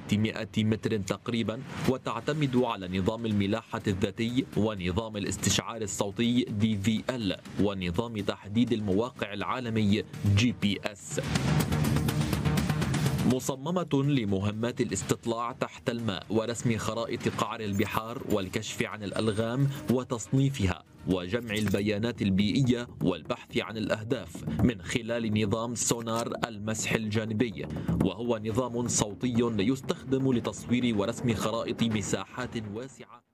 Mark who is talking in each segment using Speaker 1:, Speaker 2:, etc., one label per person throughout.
Speaker 1: 600 متر تقريبا وتعتمد على نظام الملاحة الذاتي ونظام الاستشعار الصوتي دي في ال ونظام تحديد المواقع العالمي جي بي اس مصممة لمهمات الاستطلاع تحت الماء ورسم خرائط قعر البحار والكشف عن الألغام وتصنيفها وجمع البيانات البيئية والبحث عن الأهداف من خلال نظام سونار المسح الجانبي وهو نظام صوتي يستخدم لتصوير ورسم خرائط مساحات واسعة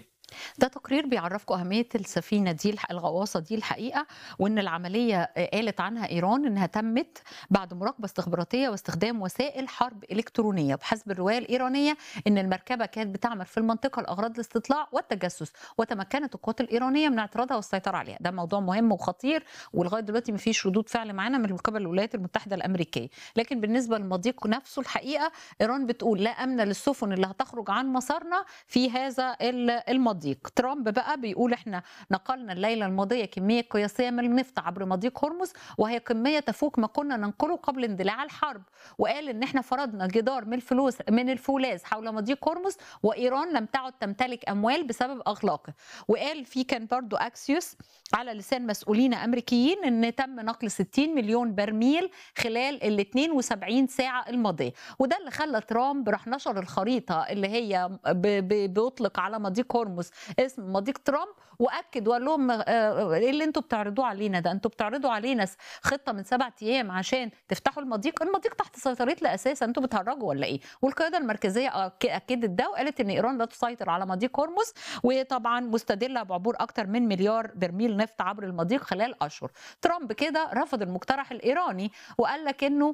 Speaker 2: ده تقرير بيعرفكم أهمية السفينة دي الغواصة دي الحقيقة وإن العملية قالت عنها إيران إنها تمت بعد مراقبة استخباراتية واستخدام وسائل حرب إلكترونية بحسب الرواية الإيرانية إن المركبة كانت بتعمل في المنطقة لأغراض الاستطلاع والتجسس وتمكنت القوات الإيرانية من اعتراضها والسيطرة عليها ده موضوع مهم وخطير ولغاية دلوقتي مفيش ردود فعل معانا من قبل الولايات المتحدة الأمريكية لكن بالنسبة للمضيق نفسه الحقيقة إيران بتقول لا أمن للسفن اللي هتخرج عن مسارنا في هذا المضيق المضيق ترامب بقى بيقول احنا نقلنا الليله الماضيه كميه قياسيه من النفط عبر مضيق هرمز وهي كميه تفوق ما كنا ننقله قبل اندلاع الحرب وقال ان احنا فرضنا جدار من الفلوس من الفولاذ حول مضيق هرمز وايران لم تعد تمتلك اموال بسبب اغلاقه وقال في كان برضو اكسيوس على لسان مسؤولين امريكيين ان تم نقل 60 مليون برميل خلال ال 72 ساعه الماضيه وده اللي خلى ترامب راح نشر الخريطه اللي هي بيطلق على مضيق هرمز اسم مضيق ترامب واكد وقال لهم ايه اللي انتوا بتعرضوه علينا ده انتوا بتعرضوا علينا خطه من سبعة ايام عشان تفتحوا المضيق المضيق تحت سيطرتنا اساسا انتوا بتهرجوا ولا ايه والقياده المركزيه اكدت ده وقالت ان ايران لا تسيطر على مضيق هرمز وطبعا مستدله بعبور اكثر من مليار برميل نفط عبر المضيق خلال اشهر ترامب كده رفض المقترح الايراني وقال لك انه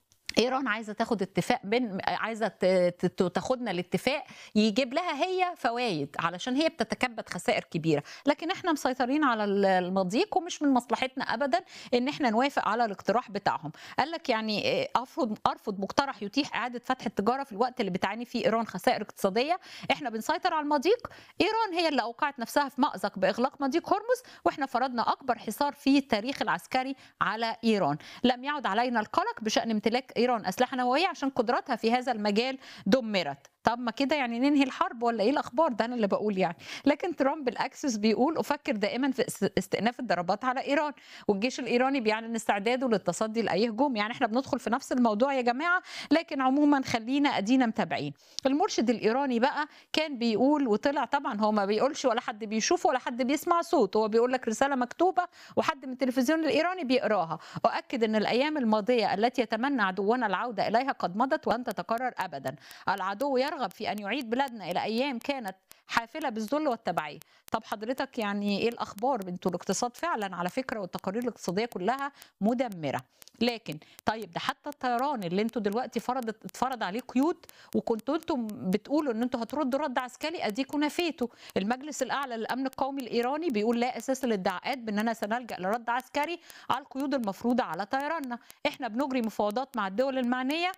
Speaker 2: ايران عايزه تاخد اتفاق من عايزه تاخدنا الاتفاق يجيب لها هي فوائد علشان هي بتتكبد خسائر كبيره لكن احنا مسيطرين على المضيق ومش من مصلحتنا ابدا ان احنا نوافق على الاقتراح بتاعهم قال لك يعني ارفض ارفض مقترح يتيح اعاده فتح التجاره في الوقت اللي بتعاني فيه ايران خسائر اقتصاديه احنا بنسيطر على المضيق ايران هي اللي اوقعت نفسها في مازق باغلاق مضيق هرمز واحنا فرضنا اكبر حصار في التاريخ العسكري على ايران لم يعد علينا القلق بشان امتلاك ايران اسلحه نوويه عشان قدراتها في هذا المجال دمرت طب ما كده يعني ننهي الحرب ولا ايه الاخبار ده انا اللي بقول يعني لكن ترامب الاكسس بيقول افكر دائما في استئناف الضربات على ايران والجيش الايراني بيعلن استعداده للتصدي لاي هجوم يعني احنا بندخل في نفس الموضوع يا جماعه لكن عموما خلينا ادينا متابعين المرشد الايراني بقى كان بيقول وطلع طبعا هو ما بيقولش ولا حد بيشوفه ولا حد بيسمع صوته هو بيقول لك رساله مكتوبه وحد من التلفزيون الايراني بيقراها واكد ان الايام الماضيه التي يتمنى عدونا العوده اليها قد مضت ولن تتكرر ابدا العدو يرغب في ان يعيد بلادنا الى ايام كانت حافله بالذل والتبعيه طب حضرتك يعني ايه الاخبار انتوا الاقتصاد فعلا على فكره والتقارير الاقتصاديه كلها مدمره لكن طيب ده حتى الطيران اللي انتوا دلوقتي فرضت اتفرض عليه قيود وكنتوا انتم بتقولوا ان انتوا هتردوا رد عسكري اديكوا نفيتوا المجلس الاعلى للامن القومي الايراني بيقول لا اساس للادعاءات باننا سنلجا لرد عسكري على القيود المفروضه على طيراننا احنا بنجري مفاوضات مع الدول المعنيه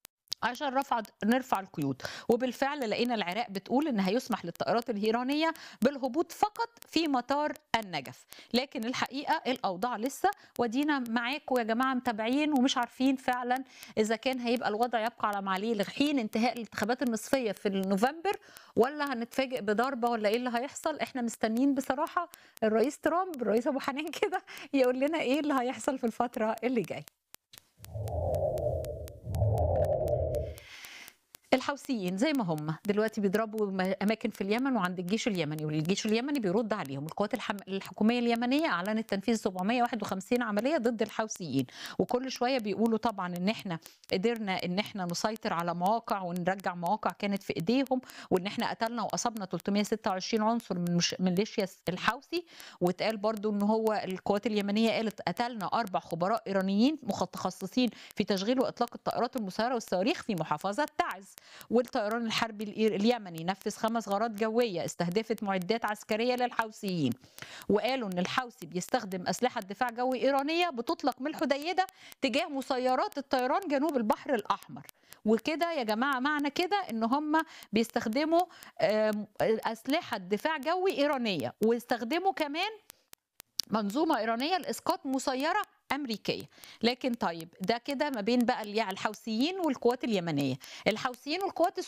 Speaker 2: عشان رفع نرفع القيود وبالفعل لقينا العراق بتقول ان هيسمح للطائرات الايرانيه بالهبوط فقط في مطار النجف لكن الحقيقه الاوضاع لسه ودينا معاكم يا جماعه متابعين ومش عارفين فعلا اذا كان هيبقى الوضع يبقى على ما عليه لحين انتهاء الانتخابات النصفيه في نوفمبر ولا هنتفاجئ بضربه ولا ايه اللي هيحصل احنا مستنيين بصراحه الرئيس ترامب الرئيس ابو حنان كده يقول لنا ايه اللي هيحصل في الفتره اللي جايه الحوثيين زي ما هم دلوقتي بيضربوا اماكن في اليمن وعند الجيش اليمني والجيش اليمني بيرد عليهم القوات الحكوميه اليمنيه اعلنت تنفيذ 751 عمليه ضد الحوثيين وكل شويه بيقولوا طبعا ان احنا قدرنا ان احنا نسيطر على مواقع ونرجع مواقع كانت في ايديهم وان احنا قتلنا واصبنا 326 عنصر من ميليشيا الحوثي واتقال برضو ان هو القوات اليمنيه قالت قتلنا اربع خبراء ايرانيين متخصصين في تشغيل واطلاق الطائرات المسيره والصواريخ في محافظه تعز والطيران الحربي اليمني نفذ خمس غارات جويه استهدفت معدات عسكريه للحوثيين وقالوا ان الحوثي بيستخدم اسلحه دفاع جوي ايرانيه بتطلق من الحديده تجاه مسيرات الطيران جنوب البحر الاحمر وكده يا جماعه معنى كده ان هم بيستخدموا اسلحه دفاع جوي ايرانيه ويستخدموا كمان منظومه ايرانيه لاسقاط مسيره امريكيه لكن طيب ده كده ما بين بقى الحوثيين والقوات اليمنيه الحوثيين والقوات